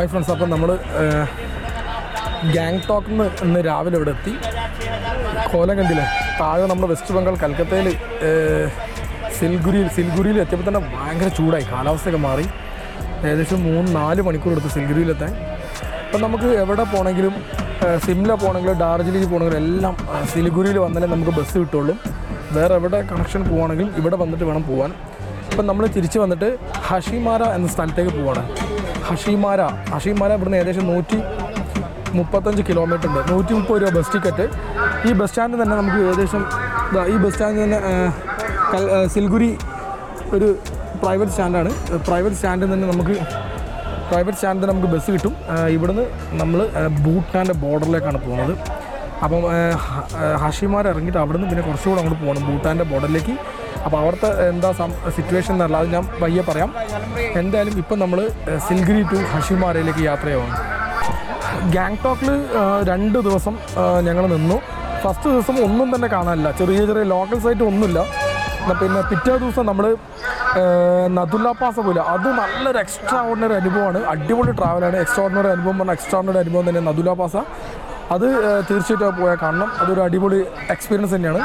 Hi friends അപ്പം നമ്മൾ ഗാങ്ടോക്കിൽ നിന്ന് ഇന്ന് രാവിലെ ഇവിടെ എത്തി കോലം കണ്ടില്ലേ താഴെ നമ്മൾ വെസ്റ്റ് ബംഗാൾ കൽക്കത്തയിൽ സിൽഗുരിയിൽ സിൽഗുരിയിൽ എത്തിയപ്പോൾ തന്നെ ഭയങ്കര ചൂടായി കാലാവസ്ഥയൊക്കെ മാറി ഏകദേശം മൂന്ന് നാല് മണിക്കൂർ എടുത്ത് സിൽഗുരിയിലെത്താൻ അപ്പം നമുക്ക് എവിടെ പോകണമെങ്കിലും സിംല പോകണമെങ്കിലും ഡാർജിലിംഗ് പോകണമെങ്കിലും എല്ലാം ആ, സിലിഗുരിയിൽ വന്നാലേ നമുക്ക് ബസ് കിട്ടുള്ളൂ വേറെ എവിടെ കണക്ഷൻ പോവുകയാണെങ്കിലും ഇവിടെ വന്നിട്ട് വേണം പോകാൻ ഇപ്പം നമ്മൾ തിരിച്ച് വന്നിട്ട് ഹഷിമാര എന്ന സ്ഥലത്തേക്ക് പോവാണ് ഹഷിമാര ഹഷിമാര ഇവിടുന്ന് ഏകദേശം നൂറ്റി മുപ്പത്തഞ്ച് കിലോമീറ്റർ ഉണ്ട് നൂറ്റി മുപ്പത് രൂപ ബസ് ടിക്കറ്റ് ഈ ബസ് സ്റ്റാൻഡിൽ തന്നെ നമുക്ക് ഏകദേശം ദാ ഈ ബസ് സ്റ്റാൻഡിൽ തന്നെ ആ, കൽ- ആ, സിൽഗുരി ഒരു പ്രൈവറ്റ് സ്റ്റാൻഡാണ് പ്രൈവറ്റ് സ്റ്റാൻഡിൽ തന്നെ നമുക്ക് പ്രൈവറ്റ് സ്റ്റാൻഡിൽ തന്നെ നമുക്ക് ബസ് കിട്ടും ആ, ഇവിടുന്ന് നമ്മൾ ഭൂട്ടാൻ്റെ ബോർഡറിലേക്കാണ് പോകുന്നത് അപ്പം ആ, ഹ- ആ, ഹഷിമാർ ഇറങ്ങിയിട്ട് അവിടുന്ന് പിന്നെ കുറച്ചുകൂടെ അങ്ങോട്ട് പോകണം ഭൂട്ടാൻ്റെ ബോർഡറിലേക്ക് അപ്പോൾ അവിടുത്തെ എന്താ സം സിറ്റുവേഷൻ എന്നല്ല അത് ഞാൻ പയ്യെ പറയാം എന്തായാലും ഇപ്പം നമ്മൾ സിൽഗിരി ടു ഹഷിമാരയിലേക്ക് യാത്രയാവാണ് ഗാങ്ടോക്കിൽ രണ്ട് ദിവസം ഞങ്ങൾ നിന്നു ഫസ്റ്റ് ദിവസം ഒന്നും തന്നെ കാണാനില്ല ചെറിയ ചെറിയ ലോക്കൽ സൈറ്റ് ഒന്നുമില്ല എന്നാ പിന്നെ പിറ്റേ ദിവസം നമ്മൾ നദുല്ല പാസ പോലെ അത് നല്ലൊരു എക്സ്ട്രാ ഓർഡിനറി അനുഭവമാണ് അടിപൊളി ട്രാവലാണ് എക്സ്ട്രാ ഓർഡിനറി അനുഭവം പറഞ്ഞാൽ എക്സ്ട്രാ ഓർഡിനറി അനുഭവം തന്നെ നദുല്ല പാസ അത് ആ, തീർച്ചയായിട്ടും പോയാൽ കാണണം അതൊരു അടിപൊളി എക്സ്പീരിയൻസ് തന്നെയാണ്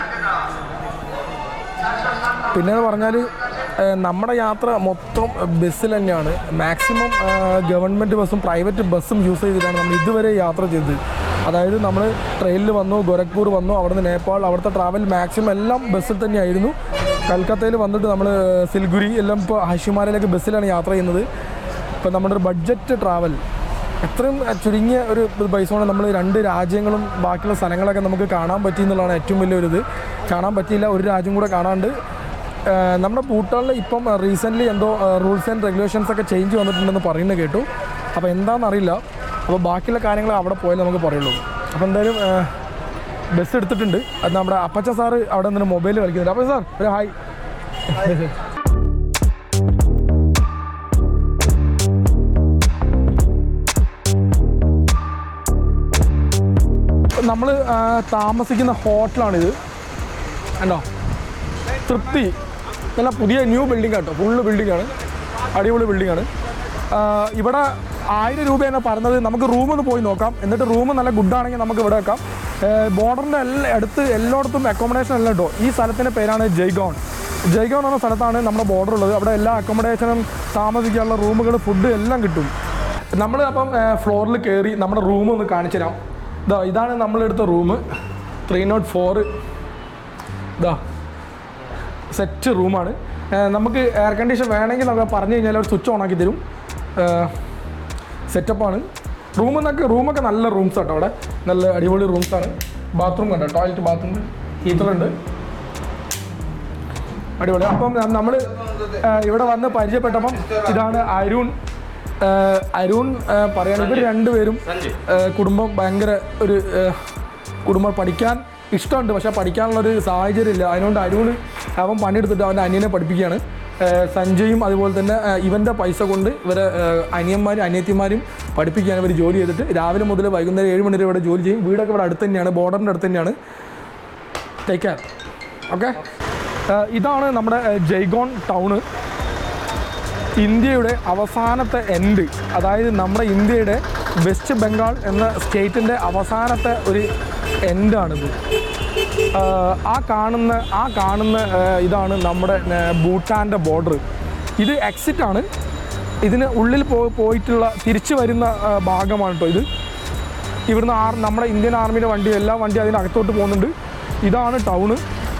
പിന്നെ എന്ന് പറഞ്ഞാൽ നമ്മുടെ യാത്ര മൊത്തം ബസ്സിൽ തന്നെയാണ് മാക്സിമം ഗവൺമെൻറ് ബസ്സും പ്രൈവറ്റ് ബസ്സും യൂസ് ചെയ്തിട്ടാണ് നമ്മൾ ഇതുവരെ യാത്ര ചെയ്തത് അതായത് നമ്മൾ ട്രെയിനിൽ വന്നു ഗോരഖ്പൂർ വന്നു അവിടുന്ന് നേപ്പാൾ അവിടുത്തെ ട്രാവൽ മാക്സിമം എല്ലാം ബസ്സിൽ തന്നെയായിരുന്നു കൽക്കത്തയിൽ വന്നിട്ട് നമ്മൾ സിൽഗുരി എല്ലാം ഇപ്പോൾ ഹഷിമാരയിലേക്ക് ബസ്സിലാണ് യാത്ര ചെയ്യുന്നത് ഇപ്പോൾ നമ്മുടെ ഒരു ബഡ്ജറ്റ് ട്രാവൽ എത്രയും ചുരുങ്ങിയ ഒരു പൈസ കൊണ്ട് നമ്മൾ രണ്ട് രാജ്യങ്ങളും ബാക്കിയുള്ള സ്ഥലങ്ങളൊക്കെ നമുക്ക് കാണാൻ പറ്റി എന്നുള്ളതാണ് ഏറ്റവും വലിയൊരു ഇത് കാണാൻ പറ്റിയില്ല ഒരു രാജ്യം കൂടെ കാണാണ്ട് ഏഹ് നമ്മുടെ ഭൂട്ടാനിൽ ഇപ്പം റീസെൻ്റ്ലി എന്തോ റൂൾസ് ആൻഡ് റെഗുലേഷൻസ് ഒക്കെ ചേഞ്ച് വന്നിട്ടുണ്ടെന്ന് പറയുന്നത് കേട്ടു അപ്പോൾ എന്താണെന്ന് അറിയില്ല അപ്പോൾ ബാക്കിയുള്ള കാര്യങ്ങൾ അവിടെ പോയാലേ നമുക്ക് പറയുള്ളൂ അപ്പോൾ എന്തായാലും ബസ് എടുത്തിട്ടുണ്ട് അത് നമ്മുടെ അപ്പച്ച സാറ് അവിടെ നിന്ന് മൊബൈൽ കളിക്കുന്നുണ്ട് അപ്പോൾ സാർ ഒരു ഹായ് നമ്മൾ താമസിക്കുന്ന ഹോട്ടലാണിത് കണ്ടോ തൃപ്തി നല്ല പുതിയ ന്യൂ ബിൽഡിംഗ് കേട്ടോ ഫുള്ള് ബിൽഡിംഗ് ആണ് അടിപൊളി ബിൽഡിംഗ് ആണ് ആ, ഇവിടെ ആയിരം രൂപയാണ് പറഞ്ഞത് നമുക്ക് റൂം ഒന്ന് പോയി നോക്കാം എന്നിട്ട് റൂം നല്ല ഗുഡാണെങ്കിൽ നമുക്ക് ഇവിടെ വെക്കാം ബോർഡറിൻ്റെ എല്ലാ അടുത്ത് എല്ലായിടത്തും അക്കോമഡേഷൻ എല്ലാം കേട്ടോ ഈ സ്ഥലത്തിൻ്റെ പേരാണ് ജയ്ഗോൺ ജയ്ഗോൺ എന്ന സ്ഥലത്താണ് നമ്മുടെ ബോർഡർ ഉള്ളത് അവിടെ എല്ലാ അക്കോമഡേഷനും താമസിക്കാനുള്ള റൂമുകൾ ഫുഡ് എല്ലാം കിട്ടും നമ്മൾ അപ്പം ഫ്ലോറിൽ കയറി നമ്മുടെ റൂം ഒന്ന് കാണിച്ചു തരാം ഇതാ ഇതാണ് നമ്മളെടുത്ത റൂം ത്രീ നോട്ട് ഫോർ ഇതാ സെറ്റ് റൂമാണ് ഏഹ് നമുക്ക് എയർ കണ്ടീഷൻ വേണമെങ്കിൽ നമുക്ക് പറഞ്ഞു കഴിഞ്ഞാൽ അവർ സ്വിച്ച് ഓൺ ആക്കി തരും സെറ്റപ്പാണ് റൂം എന്നൊക്കെ റൂമൊക്കെ നല്ല റൂംസ് കേട്ടോ അവിടെ നല്ല അടിപൊളി റൂംസാണ് ബാത്റൂം കണ്ടോ ടോയ്ലറ്റ് ബാത്റൂം ഹീറ്ററുണ്ട് അടിപൊളി അപ്പം നമ്മൾ ഇവിടെ വന്ന് പരിചയപ്പെട്ടപ്പം ഇതാണ് അരുൺ ഏഹ് അരുൺ ഏഹ് പറയാണ് ഇവർ രണ്ടുപേരും ഏഹ് കുടുംബം ഭയങ്കര ഒരു ഏഹ് കുടുംബം പഠിക്കാൻ ഇഷ്ടമുണ്ട് പക്ഷെ പഠിക്കാനുള്ളൊരു സാഹചര്യം ഇല്ല അതുകൊണ്ട് അരുൺ അവൻ പണിയെടുത്തിട്ട് അവൻ്റെ അനിയനെ പഠിപ്പിക്കുകയാണ് ഏഹ് സഞ്ജയും അതുപോലെ തന്നെ ഏഹ് ഇവൻ്റെ പൈസ കൊണ്ട് ഇവരെ ഏഹ് അനിയന്മാരും അനിയത്തിമാരും പഠിപ്പിക്കുകയാണ് ഇവർ ജോലി ചെയ്തിട്ട് രാവിലെ മുതൽ വൈകുന്നേരം ഏഴ് മണി വരെ ഇവിടെ ജോലി ചെയ്യും വീടൊക്കെ ഇവിടെ അടുത്ത് തന്നെയാണ് ബോർഡറിൻ്റെ അടുത്ത് തന്നെയാണ് ടേക്ക് കെയർ ഓക്കെ ഇതാണ് നമ്മുടെ ഏഹ്, ജയ്ഗോൺ ടൗണ് ഇന്ത്യയുടെ അവസാനത്തെ എൻഡ് അതായത് നമ്മുടെ ഇന്ത്യയുടെ വെസ്റ്റ് ബംഗാൾ എന്ന സ്റ്റേറ്റിൻ്റെ അവസാനത്തെ ഒരു എൻഡാണിത് ആഹ് ആ കാണുന്ന ആ കാണുന്ന ആഹ് ഇതാണ് നമ്മുടെ ആഹ് ഭൂട്ടാൻ്റെ ബോർഡർ ഇത് എക്സിറ്റ് ആണ് ഇതിന് ഉള്ളിൽ പോ പോയിട്ടുള്ള തിരിച്ചു വരുന്ന ആഹ് ഭാഗമാണ് കേട്ടോ ഇത് ഇവിടുന്ന് ആർ നമ്മുടെ ഇന്ത്യൻ ആർമിയുടെ വണ്ടി എല്ലാ വണ്ടി അതിനകത്തോട്ട് പോകുന്നുണ്ട് ഇതാണ് ടൗണ്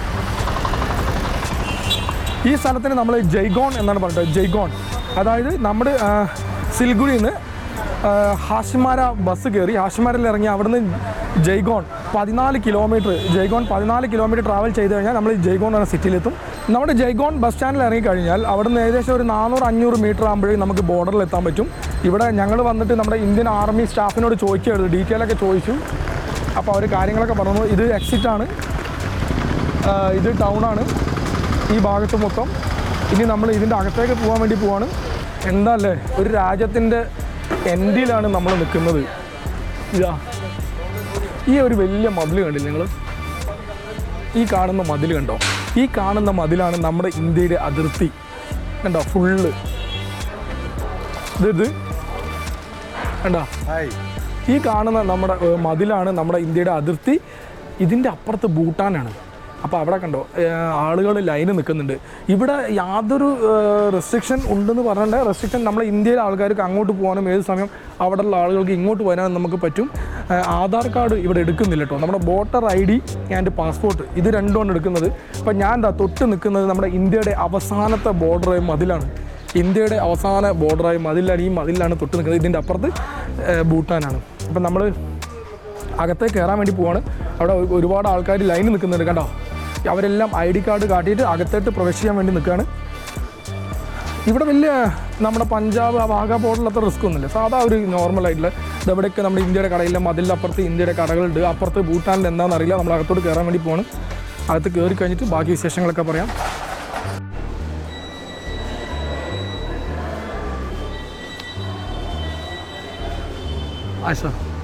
ഈ സ്ഥലത്തിന് നമ്മൾ ജയ്ഗോൺ എന്നാണ് പറഞ്ഞത് ജയ്ഗോൺ അതായത് നമ്മുടെ ആ, സിൽഗുരിയിൽ നിന്ന് ആ, ഹാഷിമാര ബസ് കയറി ഹാഷിമാരയിൽ ഇറങ്ങി അവിടുന്ന് ജയ്ഗോൺ പതിനാല് കിലോമീറ്റർ ജയ്ഗോൺ പതിനാല് കിലോമീറ്റർ ട്രാവൽ ചെയ്ത് കഴിഞ്ഞാൽ നമ്മൾ ജയ്ഗോൺ എന്ന സിറ്റിയിലെത്തും നമ്മുടെ ജയ്ഗോൺ ബസ് സ്റ്റാൻഡിൽ ഇറങ്ങിക്കഴിഞ്ഞാൽ അവിടുന്ന് ഏകദേശം ഒരു നാനൂറ് അഞ്ഞൂറ് മീറ്റർ ആകുമ്പോഴേ നമുക്ക് ബോർഡറിൽ എത്താൻ പറ്റും ഇവിടെ ഞങ്ങൾ വന്നിട്ട് നമ്മുടെ ഇന്ത്യൻ ആർമി സ്റ്റാഫിനോട് ചോദിക്കുകയായിരുന്നു ഡീറ്റെയിൽ ഒക്കെ ചോദിച്ചു അപ്പോൾ അവർ കാര്യങ്ങളൊക്കെ പറഞ്ഞു ഇത് എക്സിറ്റ് ആണ് ആ, ഇത് ടൗണാണ് ഈ ഭാഗത്ത് മൊത്തം ഇനി നമ്മൾ ഇതിൻ്റെ അകത്തേക്ക് പോകാൻ വേണ്ടി പോവാണ് എന്താ അല്ലേ ഒരു രാജ്യത്തിൻ്റെ എൻഡിലാണ് നമ്മൾ നിൽക്കുന്നത് ഇതാ ഈ ഒരു വലിയ മതിൽ കണ്ടില്ലേ നിങ്ങൾ ഈ കാണുന്ന മതിൽ കണ്ടോ ഈ കാണുന്ന മതിലാണ് നമ്മുടെ ഇന്ത്യയുടെ അതിർത്തി കണ്ടോ ഫുള്ള് ഇത് ഇത് കണ്ടോ ഈ കാണുന്ന നമ്മുടെ ഏഹ്, മതിലാണ് നമ്മുടെ ഇന്ത്യയുടെ അതിർത്തി ഇതിൻ്റെ അപ്പുറത്ത് ഭൂട്ടാനാണ് അപ്പോൾ അവിടെ കണ്ടോ ആളുകൾ ലൈന് നിൽക്കുന്നുണ്ട് ഇവിടെ യാതൊരു റെസ്ട്രിക്ഷൻ ഉണ്ടെന്ന് പറഞ്ഞാൽ റെസ്ട്രിക്ഷൻ നമ്മളെ ഇന്ത്യയിലെ ആൾക്കാർക്ക് അങ്ങോട്ട് പോകാനും ഏത് സമയം അവിടെയുള്ള ആളുകൾക്ക് ഇങ്ങോട്ട് വരാനും നമുക്ക് പറ്റും ഏഹ്, ആധാർ കാർഡ് ഇവിടെ എടുക്കുന്നില്ല കേട്ടോ നമ്മുടെ voter I D and passport ഇത് രണ്ടുമാണ് എടുക്കുന്നത് അപ്പോൾ ഞാൻ എന്താ തൊട്ട് നിൽക്കുന്നത് നമ്മുടെ ഇന്ത്യയുടെ അവസാനത്തെ ബോർഡർ മതിലാണ് ഇന്ത്യയുടെ അവസാന ബോർഡറായി മതിലാണ് ഈ മതിലാണ് തൊട്ട് നിൽക്കുന്നത് ഇതിൻ്റെ അപ്പുറത്ത് ഏഹ്, ഭൂട്ടാനാണ് അപ്പം നമ്മൾ അകത്തേക്ക് കയറാൻ വേണ്ടി പോവാണ് അവിടെ ഒരു- ഒരുപാട് ആൾക്കാർ ലൈൻ നിൽക്കുന്നുണ്ട് കണ്ടോ അവരെല്ലാം ഐ ഡി കാർഡ് കാട്ടിയിട്ട് അകത്തേട്ട് പ്രവേശിക്കാൻ വേണ്ടി നിൽക്കുകയാണ് ഇവിടെ വലിയ നമ്മുടെ പഞ്ചാബ് ആ വാഗ ബോർഡിലത്തെ റിസ്ക് ഒന്നുമില്ല സാധാ ഒരു നോർമൽ ആയിട്ടുള്ള ഇതെവിടെയൊക്കെ നമ്മുടെ ഇന്ത്യയുടെ കടയിലെ മതിലിൻ്റെ അപ്പുറത്ത് ഇന്ത്യയുടെ കടകളുണ്ട് അപ്പുറത്ത് ഭൂട്ടാനിൽ എന്താണെന്ന് അറിയില്ല നമ്മൾ അകത്തോട്ട് കയറാൻ വേണ്ടി പോവാണ് അകത്ത് കയറി കഴിഞ്ഞിട്ട് ബാക്കി വിശേഷങ്ങളൊക്കെ പറയാം ആശ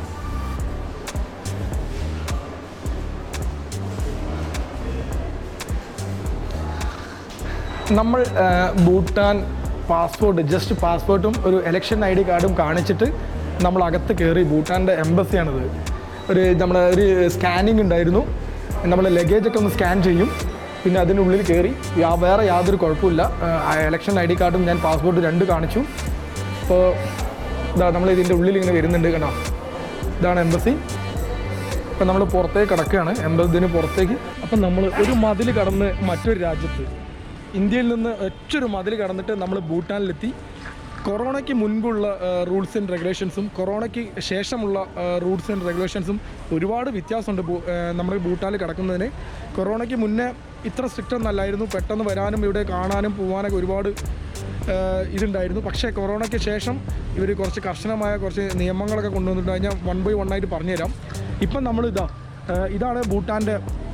നമ്മൾ ആ, ഭൂട്ടാൻ പാസ്പോർട്ട് ജസ്റ്റ് പാസ്പോർട്ടും ഒരു ഇലക്ഷൻ ഐ ഡി കാർഡും കാണിച്ചിട്ട് നമ്മൾ അകത്ത് കയറി ഭൂട്ടാൻ്റെ എംബസിയാണിത് ഒരു നമ്മുടെ ഒരു സ്കാനിങ് ഉണ്ടായിരുന്നു നമ്മൾ ലഗേജൊക്കെ ഒന്ന് സ്കാൻ ചെയ്യും പിന്നെ അതിനുള്ളിൽ കയറി യാ- വേറെ യാതൊരു കുഴപ്പമില്ല ഇലക്ഷൻ ഐ ഡി കാർഡും ഞാൻ പാസ്പോർട്ട് രണ്ട് കാണിച്ചു അപ്പോൾ ഇതാ നമ്മൾ ഇതിൻ്റെ ഉള്ളിൽ ഇങ്ങനെ വരുന്നുണ്ട് കണ്ടോ ഇതാണ് എംബസി അപ്പം നമ്മൾ പുറത്തേക്ക് കിടക്കുകയാണ് എൺപതിന് പുറത്തേക്ക് അപ്പം നമ്മൾ ഒരു മതിൽ കടന്ന് മറ്റൊരു രാജ്യത്ത് ഇന്ത്യയിൽ നിന്ന് ഒറ്റൊരു മതിൽ കടന്നിട്ട് നമ്മൾ ഭൂട്ടാനിലെത്തി കൊറോണയ്ക്ക് മുൻപുള്ള റൂൾസ് ആൻഡ് റെഗുലേഷൻസും കൊറോണയ്ക്ക് ശേഷമുള്ള റൂൾസ് ആൻഡ് റെഗുലേഷൻസും ഒരുപാട് വ്യത്യാസമുണ്ട് ഭൂ- ആ, നമ്മൾ ഭൂട്ടാനിൽ കിടക്കുന്നതിന് കൊറോണയ്ക്ക് മുന്നേ ഇത്ര സ്ട്രിക്റ്റ് ഒന്നല്ലായിരുന്നു പെട്ടെന്ന് വരാനും ഇവിടെ കാണാനും പോകാനൊക്കെ ഒരുപാട് ഏഹ് ഇതുണ്ടായിരുന്നു പക്ഷേ കൊറോണയ്ക്ക് ശേഷം ഇവർ കുറച്ച് കർശനമായ കുറച്ച് നിയമങ്ങളൊക്കെ കൊണ്ടുവന്നിട്ട് ഞാൻ വൺ ബൈ വൺ ആയിട്ട് പറഞ്ഞുതരാം ഇപ്പം നമ്മൾ ഇതാ ഏഹ് ഇതാണ് ഭൂട്ടാൻ്റെ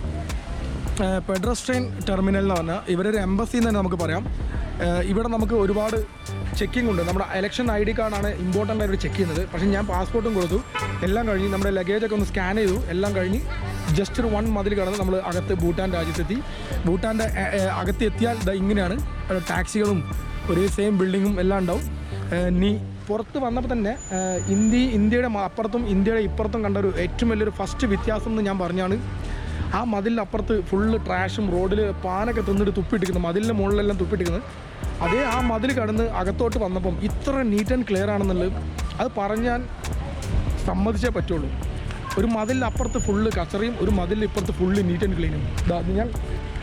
പെഡ്രസ്ട്രെയിൻ ടെർമിനൽ എന്ന് പറഞ്ഞാൽ ഇവരൊരു എംബസി എന്ന് തന്നെ നമുക്ക് പറയാം ഏഹ് ഇവിടെ നമുക്ക് ഒരുപാട് ചെക്കിംഗ് ഉണ്ട് നമ്മുടെ ഇലക്ഷൻ ഐ ഡി കാർഡാണ് ഇമ്പോർട്ടൻ്റ് ആയിട്ട് ചെക്ക് ചെയ്യുന്നത് പക്ഷേ ഞാൻ പാസ്പോർട്ടും കൊടുത്തു എല്ലാം കഴിഞ്ഞ് നമ്മുടെ ലഗേജൊക്കെ ഒന്ന് സ്കാൻ ചെയ്തു എല്ലാം കഴിഞ്ഞ് ജസ്റ്റ് ഒരു വൺ മതിൽ കടന്ന് നമ്മൾ അകത്ത് ഭൂട്ടാൻ രാജ്യത്തെത്തി ഭൂട്ടാൻ്റെ ഏഹ്, ഏഹ്, അകത്ത് എത്തിയാൽ ദാ ഇങ്ങനെയാണ് അവിടെ ടാക്സികളും ഒരേ സെയിം ബിൽഡിങ്ങും എല്ലാം ഉണ്ടാവും ഏഹ് നീ പുറത്ത് വന്നപ്പോൾ തന്നെ ഏഹ് ഇന്ത്യ ഇന്ത്യയുടെ മ- അപ്പുറത്തും ഇന്ത്യയുടെ ഇപ്പുറത്തും കണ്ട ഒരു ഏറ്റവും വലിയൊരു ഫസ്റ്റ് വ്യത്യാസം എന്ന് ഞാൻ പറഞ്ഞാണ് ആ മതിലിൻ്റെ അപ്പുറത്ത് ഫുള്ള് ട്രാഷും റോഡിൽ പാനൊക്കെ തിന്നിട്ട് തുപ്പിട്ടിരിക്കുന്നു മതിലിൻ്റെ മുകളിലെല്ലാം തുപ്പിട്ടിരിക്കുന്നത് അതേ ആ മതിൽ കടന്ന് അകത്തോട്ട് വന്നപ്പം ഇത്ര നീറ്റ് ആൻഡ് ക്ലിയർ ആണെന്നുള്ളത് അത് പറഞ്ഞാൽ സമ്മതിച്ചേ പറ്റുള്ളൂ ഒരു മതിലിൻ്റെ അപ്പുറത്ത് ഫുള്ള് കച്ചറയും ഒരു മതിലിൻ്റെ ഇപ്പുറത്ത് ഫുള്ള് നീറ്റ് ആൻഡ് ക്ലീനും ഇതാ ഇത് ഞാൻ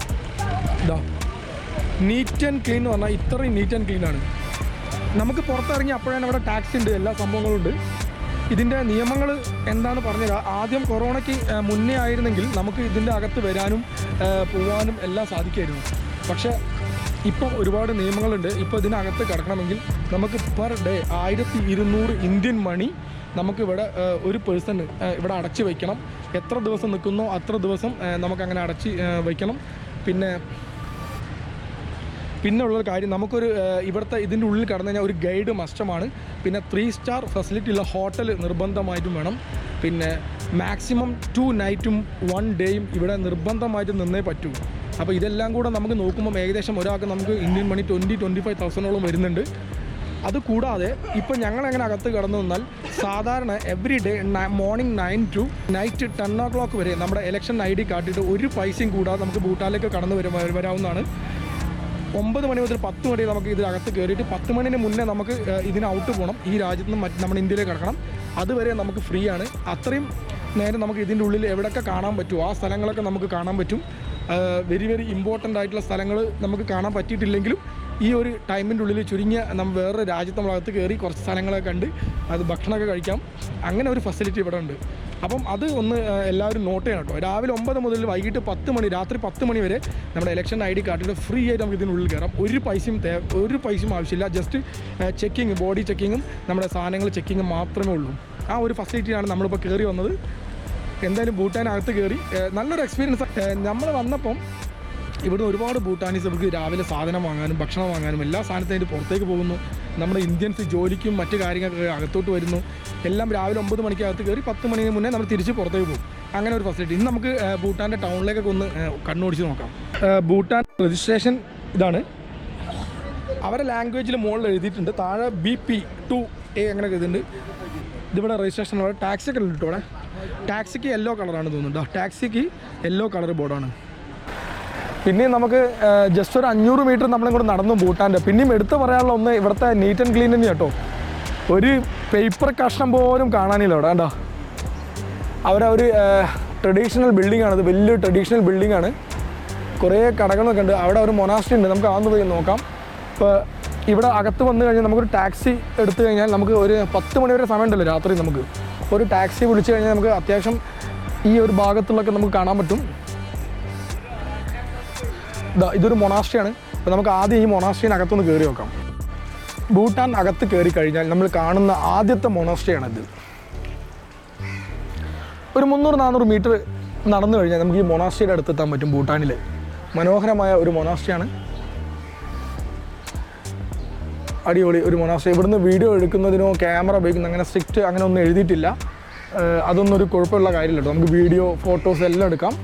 ഇതാ നീറ്റ് ആൻഡ് ക്ലീൻ എന്ന് പറഞ്ഞാൽ ഇത്രയും നീറ്റ് ആൻഡ് ക്ലീൻ ആണ് നമുക്ക് പുറത്തിറങ്ങി അപ്പോഴാണ് അവിടെ ടാക്സി ഉണ്ട് എല്ലാ സംഭവങ്ങളും ഉണ്ട് ഇതിൻ്റെ നിയമങ്ങൾ എന്താന്ന് പറഞ്ഞുതരാം ആദ്യം കൊറോണയ്ക്ക് ആ, മുന്നേ ആയിരുന്നെങ്കിൽ നമുക്ക് ഇതിൻ്റെ അകത്ത് വരാനും ആ, പോവാനും എല്ലാം സാധിക്കുമായിരുന്നു പക്ഷേ ഇപ്പം ഒരുപാട് നിയമങ്ങളുണ്ട് ഇപ്പോൾ ഇതിനകത്ത് കിടക്കണമെങ്കിൽ നമുക്ക് പെർ ഡേ ആയിരത്തി ഇരുന്നൂറ് ഇന്ത്യൻ മണി നമുക്ക് ഇവിടെ ആ, ഒരു പേഴ്സൺ ഇവിടെ അടച്ച് വയ്ക്കണം എത്ര ദിവസം നിൽക്കുന്നോ അത്ര ദിവസം ആ, നമുക്കങ്ങനെ അടച്ച് ആ, വയ്ക്കണം പിന്നെ പിന്നെ ഉള്ളൊരു കാര്യം നമുക്കൊരു ഏഹ്, ഇവിടുത്തെ ഇതിൻ്റെ ഉള്ളിൽ കടന്നു കഴിഞ്ഞാൽ ഒരു ഗൈഡ് മസ്റ്റമാണ് പിന്നെ ത്രീ സ്റ്റാർ ഫെസിലിറ്റി ഉള്ള ഹോട്ടൽ നിർബന്ധമായിട്ടും വേണം പിന്നെ മാക്സിമം ടു നൈറ്റും വൺ ഡേയും ഇവിടെ നിർബന്ധമായിട്ട് നിന്നേ പറ്റൂ അപ്പോൾ ഇതെല്ലാം കൂടെ നമുക്ക് നോക്കുമ്പോൾ ഏകദേശം ഒരാൾക്ക് നമുക്ക് Indian money twenty twenty five തൗസൻഡോളം വരുന്നുണ്ട് അത് കൂടാതെ ഇപ്പോൾ ഞങ്ങൾ എങ്ങനെ അകത്ത് കടന്നു വന്നാൽ സാധാരണ every day morning nine to night ten o'clock വരെ നമ്മുടെ ഇലക്ഷൻ ഐ ഡി കാട്ടിയിട്ട് ഒരു പൈസയും കൂടാതെ നമുക്ക് ഭൂട്ടാനിലേക്ക് കടന്നു വരും വരാവുന്നതാണ് ഒമ്പത് മണി മുതൽ പത്ത് മണി നമുക്ക് ഇതിനകത്ത് കയറിയിട്ട് പത്ത് മണിന് മുന്നേ നമുക്ക് ഏഹ്, ഇതിന് ഔട്ട് പോകണം ഈ രാജ്യത്ത് നിന്ന് മറ്റ് നമ്മുടെ ഇന്ത്യയിലേക്ക് കിടക്കണം അതുവരെ നമുക്ക് ഫ്രീ ആണ് അത്രയും നേരം നമുക്ക് ഇതിൻ്റെ ഉള്ളിൽ എവിടെയൊക്കെ കാണാൻ പറ്റുമോ ആ സ്ഥലങ്ങളൊക്കെ നമുക്ക് കാണാൻ പറ്റും വെരി വെരി ഇമ്പോർട്ടൻ്റ് ആയിട്ടുള്ള സ്ഥലങ്ങൾ നമുക്ക് കാണാൻ പറ്റിയിട്ടില്ലെങ്കിലും ഈ ഒരു ടൈമിൻ്റെ ഉള്ളിൽ ചുരുങ്ങിയ നമ്മൾ വേറൊരു രാജ്യത്ത് നമ്മളകത്ത് കയറി കുറച്ച് സ്ഥലങ്ങളൊക്കെ കണ്ട് അത് ഭക്ഷണമൊക്കെ കഴിക്കാം അങ്ങനെ ഒരു ഫെസിലിറ്റി ഇവിടെ ഉണ്ട് അപ്പം അത് ഒന്ന് ആ, എല്ലാവരും നോട്ട് ചെയ്യണം കേട്ടോ രാവിലെ ഒമ്പത് മുതൽ വൈകിട്ട് പത്ത് മണി രാത്രി പത്ത് മണി വരെ നമ്മുടെ ഇലക്ഷൻ ഐ ഡി കാർഡിൽ ഫ്രീ ആയിട്ട് നമുക്ക് ഇതിനുള്ളിൽ കയറാം ഒരു പൈസയും തേ ഒരു പൈസയും ആവശ്യമില്ല ജസ്റ്റ് ചെക്കിങ് ബോഡി ചെക്കിങ്ങും നമ്മുടെ സാധനങ്ങൾ ചെക്കിങ്ങും മാത്രമേ ഉള്ളൂ ആ ഒരു ഫെസിലിറ്റിയാണ് നമ്മളിപ്പോൾ കയറി വന്നത് എന്തായാലും ഭൂട്ടാനകത്ത് കയറി ഏഹ് നല്ലൊരു എക്സ്പീരിയൻസ് നമ്മൾ വന്നപ്പം ഇവിടുന്ന് ഒരുപാട് ഭൂട്ടാനീസ് നമുക്ക് രാവിലെ സാധനം വാങ്ങാനും ഭക്ഷണം വാങ്ങാനും എല്ലാ സാധനത്തിനായിട്ട് പുറത്തേക്ക് പോകുന്നു നമ്മുടെ ഇന്ത്യൻസ് ജോലിക്കും മറ്റു കാര്യങ്ങൾക്ക് അകത്തോട്ട് വരുന്നു എല്ലാം രാവിലെ ഒമ്പത് മണിക്ക് അകത്ത് കയറി പത്ത് മണിക്ക് മുന്നേ നമ്മൾ തിരിച്ച് പുറത്തേക്ക് പോകും അങ്ങനെ ഒരു ഫെസിലിറ്റി ഇന്ന് നമുക്ക് ഏഹ് ഭൂട്ടാൻ്റെ ടൗണിലേക്കൊക്കെ ഒന്ന് ഏഹ് കണ്ണോടിച്ച് നോക്കാം ഏഹ് ഭൂട്ടാൻ രജിസ്ട്രേഷൻ ഇതാണ് അവരുടെ ലാംഗ്വേജിൽ മുകളിൽ എഴുതിയിട്ടുണ്ട് താഴെ ബി പി ടു എ അങ്ങനെ എഴുതിയിട്ടുണ്ട് ഇതിവിടെ രജിസ്ട്രേഷൻ ടാക്സി ഒക്കെ ഉണ്ട് കേട്ടോ ഇവിടെ ടാക്സിക്ക് യെല്ലോ കളറാണ് തോന്നുന്നുണ്ട് ടാക്സിക്ക് യെല്ലോ കളർ ബോർഡാണ് പിന്നെയും നമുക്ക് ജസ്റ്റ് ഒരു അഞ്ഞൂറ് മീറ്റർ നമ്മളിങ്ങോട്ട് നടന്നു ഭൂട്ടാൻ്റെ പിന്നെയും എടുത്തു പറയാനുള്ള ഒന്ന് ഇവിടുത്തെ നീറ്റ് ആൻഡ് ക്ലീൻ തന്നെ കേട്ടോ ഒരു പേപ്പർ കഷ്ണം പോലും കാണാനില്ല ഇവിടെ കണ്ടോ അവരെ ഒരു ട്രഡീഷണൽ ബിൽഡിംഗ് ആണ് ഇത് വലിയൊരു ട്രഡീഷണൽ ബിൽഡിംഗ് ആണ് കുറേ കടകളൊക്കെ ഉണ്ട് അവിടെ ഒരു മൊനാസ്ട്രി ഉണ്ട് നമുക്ക് അതൊന്ന് പോയി നോക്കാം ഇപ്പോൾ ഇവിടെ അകത്ത് വന്നു കഴിഞ്ഞാൽ നമുക്കൊരു ടാക്സി എടുത്തു കഴിഞ്ഞാൽ നമുക്ക് ഒരു പത്ത് മണി വരെ സമയമുണ്ടല്ലോ രാത്രി നമുക്ക് ഒരു ടാക്സി വിളിച്ചു കഴിഞ്ഞാൽ നമുക്ക് അത്യാവശ്യം ഈ ഒരു ഭാഗത്തുള്ളൊക്കെ നമുക്ക് കാണാൻ പറ്റും ദാ ഇതൊരു മൊണാസ്ട്രിയാണ് അപ്പോൾ നമുക്ക് ആദ്യം ഈ മൊണാസ്ട്രീനകത്തൊന്ന് കയറി നോക്കാം ഭൂട്ടാൻ അകത്ത് കയറി കഴിഞ്ഞാൽ നമ്മൾ കാണുന്ന ആദ്യത്തെ മൊണാസ്ട്രിയാണിത് ഒരു മുന്നൂറ് നാനൂറ് മീറ്റർ നടന്നു കഴിഞ്ഞാൽ നമുക്ക് ഈ മൊണാസ്ട്രിയുടെ അടുത്തെത്താൻ പറ്റും ഭൂട്ടാനിൽ മനോഹരമായ ഒരു മൊണാസ്ട്രിയാണ് അടിപൊളി ഒരു മൊണാസ്ട്രി ഇവിടുന്ന് വീഡിയോ എടുക്കുന്നതിനോ ക്യാമറ ഉപയോഗിക്കുന്ന അങ്ങനെ സ്ട്രിക്റ്റ് അങ്ങനെ ഒന്നും എഴുതിയിട്ടില്ല ഏഹ് അതൊന്നും ഒരു കുഴപ്പമുള്ള കാര്യമില്ല കേട്ടോ നമുക്ക് വീഡിയോ ഫോട്ടോസ് എല്ലാം എടുക്കാം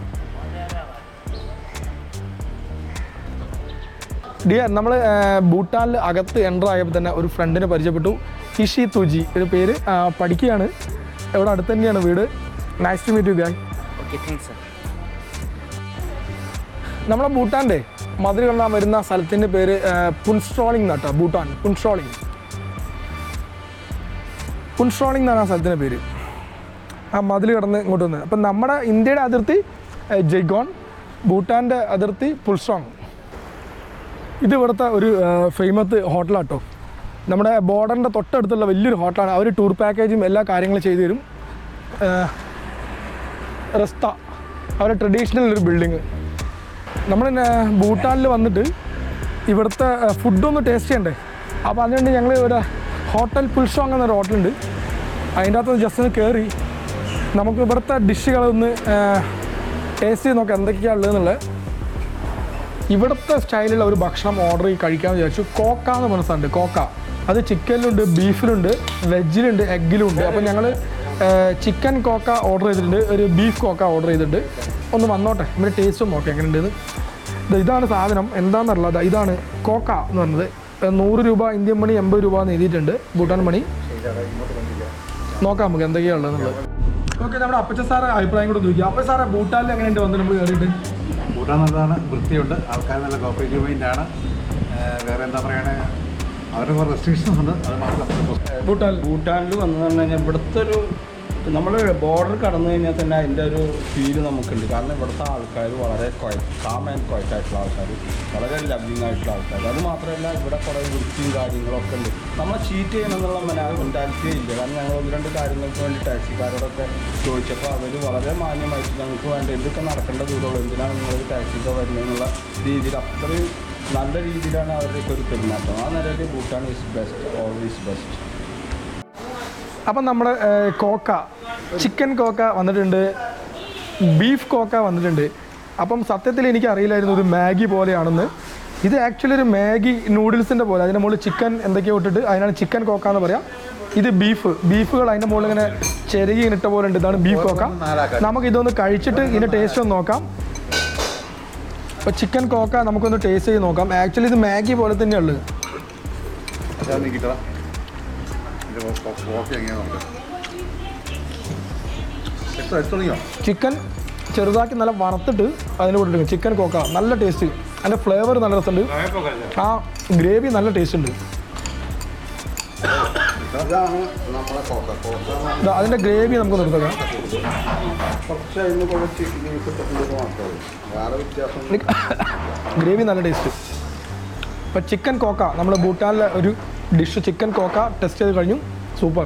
ഡിയർ നമ്മൾ ഭൂട്ടാനിൽ അകത്ത് എൻ്റർ ആയപ്പോൾ തന്നെ ഒരു ഫ്രണ്ടിനെ പരിചയപ്പെട്ടു ഹിഷി തുജി ഒരു പേര് ആ, പഠിക്കുകയാണ് ഇവിടെ അടുത്ത് തന്നെയാണ് വീട് nice to meet you guys Okay, thanks, sir. നമ്മളെ ഭൂട്ടാൻ്റെ മതിൽ കാണാൻ വരുന്ന സ്ഥലത്തിൻ്റെ പേര് ആ, പുൻസ്ട്രോളിംഗ് എന്നാട്ടോ ഭൂട്ടാൻ പുൻസ്ട്രോളിംഗ് പുൻസ്ട്രോളിംഗ് എന്നാണ് ആ സ്ഥലത്തിൻ്റെ പേര് ആ മതിൽ കടന്ന് ഇങ്ങോട്ട് വന്നത് അപ്പം നമ്മുടെ ഇന്ത്യയുടെ അതിർത്തി ആ, ജയ്ഗോൺ ഭൂട്ടാൻ്റെ അതിർത്തി പുൽസ്ട്രോങ് ഇത് ഇവിടുത്തെ ഒരു ഫേമസ് ഹോട്ടലാട്ടോ നമ്മുടെ ബോർഡറിൻ്റെ തൊട്ടടുത്തുള്ള വലിയൊരു ഹോട്ടലാണ് അവർ ടൂർ പാക്കേജും എല്ലാ കാര്യങ്ങളും ചെയ്തു തരും റസ്ത അവരുടെ ട്രഡീഷണൽ ഒരു ബിൽഡിങ് നമ്മൾ ഭൂട്ടാനിൽ വന്നിട്ട് ഇവിടുത്തെ ഫുഡൊന്ന് ടേസ്റ്റ് ചെയ്യണ്ടേ അപ്പോൾ അതുകൊണ്ട് ഞങ്ങൾ ഒരു ഹോട്ടൽ പുൽഷോങ് എന്നൊരു ഹോട്ടലുണ്ട് അതിൻ്റെ അകത്ത് ജസ്റ്റ് ഒന്ന് കയറി നമുക്ക് ഇവിടുത്തെ ഡിഷുകളൊന്ന് ടേസ്റ്റ് ചെയ്ത് നോക്കാം എന്തൊക്കെയാണ് ഉള്ളതെന്നുള്ളത് ഇവിടുത്തെ സ്റ്റൈലുള്ള ഒരു ഭക്ഷണം ഓർഡർ ചെയ്ത് കഴിക്കാമെന്ന് വിചാരിച്ചു കോക്ക എന്ന് പറഞ്ഞ സാധനമുണ്ട് കോക്ക അത് ചിക്കനിലുണ്ട് ബീഫിലുണ്ട് വെജിലുണ്ട് എഗ്ഗിലുണ്ട് അപ്പോൾ ഞങ്ങൾ ചിക്കൻ കോക്ക ഓർഡർ ചെയ്തിട്ടുണ്ട് ഒരു ബീഫ് കോക്ക ഓർഡർ ചെയ്തിട്ടുണ്ട് ഒന്ന് വന്നോട്ടെ ഇവരുടെ ടേസ്റ്റ് ഒന്ന് നോക്കാം എങ്ങനെയുണ്ടെന്ന് ദാ ഇതാണ് സാധനം എന്താണെന്നുള്ളത് ദാ ഇതാണ് കോക്ക എന്ന് പറഞ്ഞത് ഏഹ് നൂറ് രൂപ ഇന്ത്യൻ മണി എൺപത് രൂപ എന്ന് എഴുതിയിട്ടുണ്ട് ഭൂട്ടാൻ മണി നോക്കാം നമുക്ക് എന്തൊക്കെയാണ് ഉള്ളതെന്നുള്ളത് ഓക്കെ നമ്മുടെ അപ്പച്ച സാറെ അഭിപ്രായം കൂടെ ചോദിക്കാം അപ്പോൾ സാറേ ഭൂട്ടാനിൽ എങ്ങനെയുണ്ട് വന്ന് നമ്മൾ കയറിയിട്ട് കൂട്ടാൻ നല്ലതാണ് വൃത്തിയുണ്ട് ആൾക്കാർ നല്ല കോപ്പറേറ്റീവ് മൈൻഡാണ് വേറെ എന്താ പറയണേ അവരുടെ കുറേ റെസ്ട്രിക്ഷൻസ് ഉണ്ട് അത് മാത്രം ഭൂട്ടാൻ ഭൂട്ടാനിൽ വന്നു പറഞ്ഞു കഴിഞ്ഞാൽ ഇവിടുത്തെ ഒരു നമ്മൾ ബോർഡർ കടന്നു കഴിഞ്ഞാൽ തന്നെ അതിൻ്റെ ഒരു ഫീല് നമുക്കുണ്ട് കാരണം ഇവിടുത്തെ ആൾക്കാർ വളരെ കാം ആൻഡ് ക്വയറ്റ് ആയിട്ടുള്ള ആൾക്കാർ വളരെ ലവിങ് ആയിട്ടുള്ള ആൾക്കാർ അത് മാത്രമല്ല ഇവിടെ കുറേ വൃത്തിയും കാര്യങ്ങളൊക്കെ ഉണ്ട് നമ്മളെ ചീറ്റ് ചെയ്യണം എന്നുള്ള മെൻറ്റാലിറ്റിയേ ഇല്ല കാരണം ഞങ്ങൾ ഒന്ന് രണ്ട് കാര്യങ്ങൾക്ക് വേണ്ടി ടാക്സിക്കാരോടൊക്കെ ചോദിച്ചപ്പോൾ അവർ വളരെ മാന്യമായിട്ട് ഞങ്ങൾക്ക് വേണ്ട എന്തൊക്കെ നടക്കേണ്ട ദൂരമുള്ളൂ എന്തിനാണ് നിങ്ങൾ ടാക്സിക്ക് വരുന്നതെന്നുള്ള രീതിയിൽ അത്രയും നല്ല രീതിയിലാണ് അവരുടെയൊക്കെ ഒരു പെരുമാറ്റം ആ നിലയിൽ Bhutan is best always best അപ്പം നമ്മുടെ ഏഹ്, കോക്ക ചിക്കൻ കോക്ക വന്നിട്ടുണ്ട് ബീഫ് കോക്ക വന്നിട്ടുണ്ട് അപ്പം സത്യത്തിൽ എനിക്ക് അറിയില്ലായിരുന്നു ഇത് മാഗി പോലെയാണെന്ന് ഇത് ആക്ച്വലി ഒരു മാഗി നൂഡിൽസിൻ്റെ പോലെ അതിൻ്റെ മുകളിൽ ചിക്കൻ എന്തൊക്കെയോ ഇട്ടിട്ട് അതിനാണ് ചിക്കൻ കോക്ക എന്ന് പറയാം ഇത് ബീഫ് ബീഫുകൾ അതിൻ്റെ മുകളിൽ ഇങ്ങനെ ചെരുകി ഇട്ട പോലെ ഉണ്ട് ഇതാണ് ബീഫ് കോക്ക നമുക്ക് ഇതൊന്ന് കഴിച്ചിട്ട് ഇതിൻ്റെ ടേസ്റ്റ് ഒന്ന് നോക്കാം അപ്പോൾ ചിക്കൻ കോക്ക നമുക്കൊന്ന് ടേസ്റ്റ് ചെയ്ത് നോക്കാം ആക്ച്വലി ഇത് മാഗി പോലെ തന്നെയുള്ളത് അതാണ് കിട്ടുക ഇത് കോപ്പി എങ്ങനെയാണ് നമുക്ക് എത്ര എത്ര തുടങ്ങിയോ ചിക്കൻ ചെറുതാക്കി നല്ല വറുത്തിട്ട് അതിന് കൂടെ ചിക്കൻ കോക്ക നല്ല ടേസ്റ്റ് അതിൻ്റെ ഫ്ലേവർ നല്ല രസമുണ്ട് ആ ഗ്രേവി നല്ല ടേസ്റ്റ് ഉണ്ട് ഇതാണ് നമ്മളെ കോക്ക കോക്ക ദാ അതിൻ്റെ ഗ്രേവി നമുക്ക് നിർത്തക്കാം കുറച്ച് അതിന് കുറച്ച് ബീഫ് ഇട്ടിട്ടുള്ളത് മാത്രമേ ഉള്ളൂ വേറെ വ്യത്യാസം ഗ്രേവി നല്ല ടേസ്റ്റ് ഇപ്പം ചിക്കൻ കോക്ക നമ്മൾ ഭൂട്ടാനിലെ ഒരു ഡിഷ് ചിക്കൻ കോക്ക ടെസ്റ്റ് ചെയ്ത് കഴിഞ്ഞു സൂപ്പർ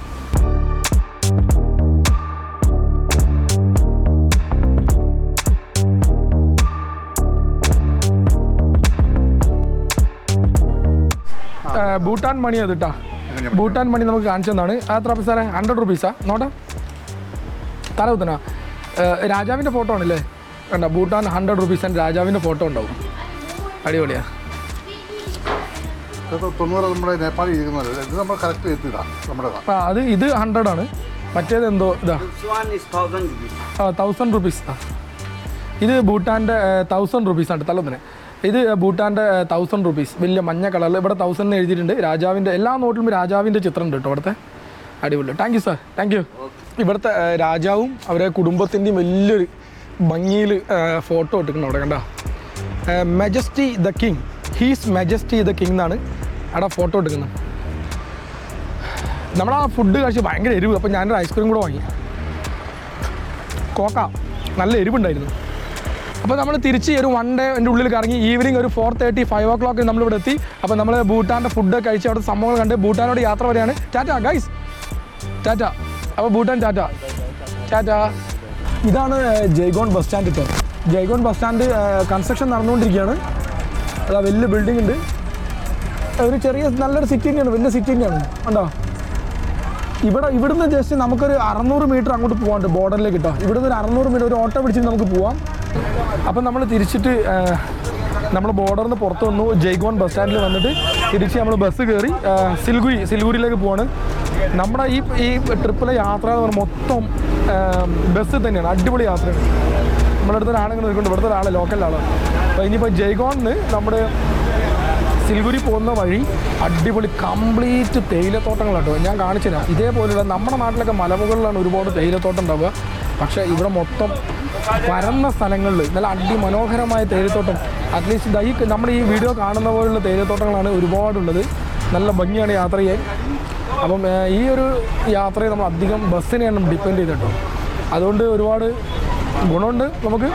ഭൂട്ടാൻ മണി അത് കേട്ടാ ഭൂട്ടാൻ മണി നമുക്ക് കാണിച്ചു തന്നാണ് അത് എത്ര പൈസ സാറേ ഹൺഡ്രഡ് റുപ്പീസാ നോട്ടാ തല കുത്തനാ രാജാവിൻ്റെ ഫോട്ടോ ആണല്ലേ കണ്ട ഭൂട്ടാൻ ഹൺഡ്രഡ് റുപ്പീസ് ആൻഡ് രാജാവിൻ്റെ ഫോട്ടോ ഉണ്ടാവും അടിപൊളിയാ ഇത് തൊണ്ണൂറ് നമ്മുടെ നേപ്പാളിൽ ഇരിക്കുന്നത് ഇത് നമ്മൾ കറക്റ്റ് എത്തിയതാ നമ്മുടെ ആ അത് ഇത് ഹൺഡ്രഡ് ആണ് മറ്റേത് എന്തോ ഇതാ This one is thousand rupees. Thousand rupees ആ ഇത് ഭൂട്ടാൻ്റെ തൗസൻഡ് റുപ്പീസ് ആണ് തലത്തിന് ഇത് ഭൂട്ടാൻ്റെ തൗസൻഡ് റുപ്പീസ് വലിയ മഞ്ഞ കളറിൽ ഇവിടെ തൗസൻഡ് എഴുതിയിട്ടുണ്ട് രാജാവിൻ്റെ എല്ലാ നോട്ടിലും രാജാവിൻ്റെ ചിത്രം ഉണ്ട് കേട്ടോ ഇവിടുത്തെ അടിപൊളി thank you sir thank you ഇവിടുത്തെ ആ, രാജാവും അവരെ കുടുംബത്തിൻ്റെയും വലിയൊരു ഭംഗിയിൽ ഫോട്ടോ എടുക്കണം അവിടെ കണ്ട majesty the king his majesty the king എന്നാണ് അവിടെ ഫോട്ടോ എടുക്കുന്നത് നമ്മളാ ഫുഡ് കഴിച്ച് ഭയങ്കര എരിവ് അപ്പോൾ ഞാനൊരു ഐസ്ക്രീം കൂടെ വാങ്ങി കോക്ക നല്ല എരിവുണ്ടായിരുന്നു അപ്പോൾ നമ്മൾ തിരിച്ച് ഒരു വൺ ഡേ എൻ്റെ ഉള്ളിൽ കറങ്ങി ഈവനിങ് ഒരു four thirty five o'clock നമ്മളിവിടെ എത്തി അപ്പോൾ നമ്മൾ ഭൂട്ടാൻ്റെ ഫുഡ് കഴിച്ച് അവിടെ സംഭവങ്ങൾ കണ്ട് ഭൂട്ടാനോട് യാത്ര വരെയാണ് ടാറ്റ ഗൈസ് ടാറ്റ അപ്പോൾ ഭൂട്ടാൻ ടാറ്റ ടാറ്റ ഇതാണ് ജയ്ഗോൺ ബസ് സ്റ്റാൻഡ് ഇപ്പോൾ ജയ്ഗോൺ ബസ് സ്റ്റാൻഡ് കൺസ്ട്രക്ഷൻ നടന്നുകൊണ്ടിരിക്കുകയാണ് അതാ വലിയ ബിൽഡിംഗ് ഉണ്ട് ഒരു ചെറിയ നല്ലൊരു സിറ്റി തന്നെയാണ് വലിയ സിറ്റി തന്നെയാണ് കണ്ടോ ഇവിടെ ഇവിടുന്ന് ജസ്റ്റ് നമുക്കൊരു അറുന്നൂറ് മീറ്റർ അങ്ങോട്ട് പോകാണ്ട് ബോർഡറിലേക്ക് കിട്ടാം ഇവിടുന്ന് ഒരു അറുന്നൂറ് മീറ്റർ ഒരു ഓട്ടോ പിടിച്ചിട്ട് നമുക്ക് പോവാം അപ്പം നമ്മൾ തിരിച്ചിട്ട് നമ്മൾ ബോർഡറിൽ നിന്ന് പുറത്ത് വന്നു ജയ്ഗോൺ ബസ് സ്റ്റാൻഡിൽ വന്നിട്ട് തിരിച്ച് നമ്മൾ ബസ് കയറി ആ, സിൽഗുരി സിൽഗുരിയിലേക്ക് പോവാണ് നമ്മുടെ ഈ ഈ ട്രിപ്പിലെ യാത്ര എന്ന് പറഞ്ഞാൽ മൊത്തം ബസ്സിൽ തന്നെയാണ് അടിപൊളി യാത്രയാണ് നമ്മുടെ അടുത്ത് ഒരാളിങ്ങനെ നിൽക്കുന്നുണ്ട് ഇവിടുത്തെ ഒരാൾ ലോക്കൽ ആളാണ് അപ്പോൾ ഇനിയിപ്പോൾ ജയ്ഗോണിന് നമ്മുടെ സിൽഗുരി പോകുന്ന വഴി അടിപൊളി കംപ്ലീറ്റ് തേയിലത്തോട്ടങ്ങളാട്ടോ ഞാൻ കാണിച്ചു തരാം ഇതേപോലെയുള്ള നമ്മുടെ നാട്ടിലൊക്കെ മലമുകളിലാണ് ഒരുപാട് തേയിലത്തോട്ടം ഉണ്ടാവുക പക്ഷേ ഇവിടെ മൊത്തം പരന്ന സ്ഥലങ്ങളിൽ നല്ല അതിമനോഹരമായ തേയിലത്തോട്ടം അറ്റ്ലീസ്റ്റ് ദൈ നമ്മുടെ ഈ വീഡിയോ കാണുന്ന പോലുള്ള തേയിലത്തോട്ടങ്ങളാണ് ഒരുപാടുള്ളത് നല്ല ഭംഗിയാണ് യാത്ര ചെയ്യാൻ അപ്പം ഏഹ്, ഈ ഒരു യാത്രയെ നമ്മൾ അധികം ബസ്സിനെയാണ് ഡിപ്പെൻഡ് ചെയ്തിട്ടോ അതുകൊണ്ട് ഒരുപാട് ഗുണമുണ്ട് നമുക്ക്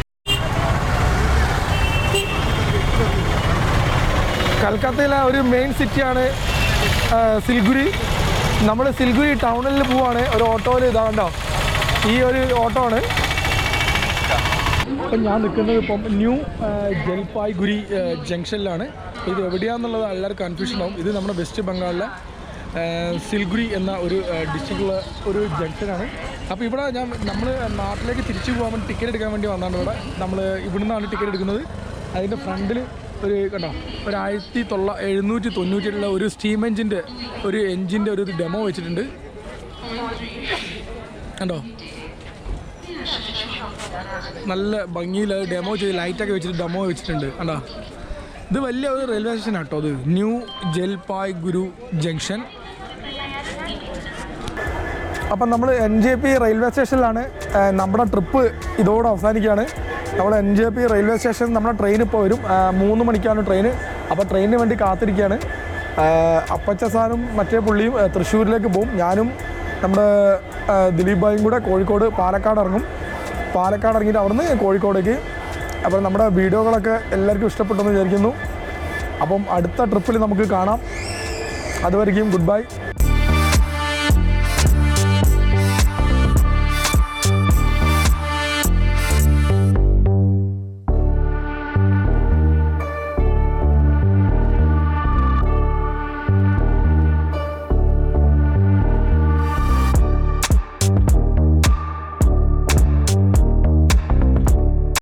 കൽക്കത്തയിലെ ഒരു മെയിൻ സിറ്റിയാണ് ആ, സിൽഗുരി നമ്മൾ സിൽഗുരി ടൗണിൽ പോവാണ് ഒരു ഓട്ടോയിൽ ഇതാണ്ടോ ഈ ഒരു ഓട്ടോ ആണ് ഇപ്പം ഞാൻ നിൽക്കുന്നത് ഇപ്പം ന്യൂ ആ, ജൽപായ്ഗുരി ആ, ജംഗ്ഷനിലാണ് ഇത് എവിടെയാണെന്നുള്ളത് എല്ലാവർക്കും കൺഫ്യൂഷൻ ആവും ഇത് നമ്മുടെ വെസ്റ്റ് ബംഗാളിലെ ആ, സിൽഗുരി എന്ന ഒരു ഡിസ്ട്രിക്റ്റിലുള്ള ഒരു ജംഗ്ഷനാണ് അപ്പോൾ ഇവിടെ ഞാൻ നമ്മൾ നാട്ടിലേക്ക് തിരിച്ചു പോകാൻ വേണ്ടി ടിക്കറ്റ് എടുക്കാൻ വേണ്ടി വന്നാണ് ഇവിടെ നമ്മൾ ഇവിടുന്നാണ് ടിക്കറ്റ് എടുക്കുന്നത് അതിൻ്റെ ഫ്രണ്ടിൽ ഒരു കണ്ടോ ഒരു ആയിരത്തി തൊള്ള എഴുന്നൂറ്റി തൊണ്ണൂറ്റിലുള്ള ഒരു സ്റ്റീം എഞ്ചിൻ്റെ ഒരു എഞ്ചിൻ്റെ ഒരു ഡെമോ വെച്ചിട്ടുണ്ട് കണ്ടോ നല്ല ഭംഗിയിൽ ഡെമോ ചെയ്ത് ലൈറ്റൊക്കെ വെച്ചിട്ട് ഡെമോ വെച്ചിട്ടുണ്ട് കണ്ടോ ഇത് വലിയ ഒരു റെയിൽവേ സ്റ്റേഷൻ കേട്ടോ ഇത് ന്യൂ ജൽപായ് ഗുരു ജംഗ്ഷൻ അപ്പം നമ്മൾ എൻ ജെ പി റെയിൽവേ സ്റ്റേഷനിലാണ് ഏഹ്, നമ്മുടെ ട്രിപ്പ് ഇതോടെ അവസാനിക്കുകയാണ് നമ്മൾ N J P railway station നമ്മുടെ ട്രെയിൻ ഇപ്പോൾ വരും ഏഹ്, മൂന്ന് മണിക്കാണ് ട്രെയിൻ അപ്പോൾ ട്രെയിനിന് വേണ്ടി കാത്തിരിക്കുകയാണ് ഏഹ്, അപ്പച്ച സാറും മറ്റേ പുള്ളിയും ഏഹ്, തൃശ്ശൂരിലേക്ക് പോകും ഞാനും നമ്മുടെ ഏഹ്, ദിലീപ് ഭായും കൂടെ കോഴിക്കോട് പാലക്കാട് ഇറങ്ങും പാലക്കാട് ഇറങ്ങിയിട്ട് അവിടുന്ന് കോഴിക്കോടേക്ക് അപ്പോൾ നമ്മുടെ വീഡിയോകളൊക്കെ എല്ലാവർക്കും ഇഷ്ടപ്പെട്ടെന്ന് വിചാരിക്കുന്നു അപ്പം അടുത്ത ട്രിപ്പിൽ നമുക്ക് കാണാം അതുവരെയും ഗുഡ് ബൈ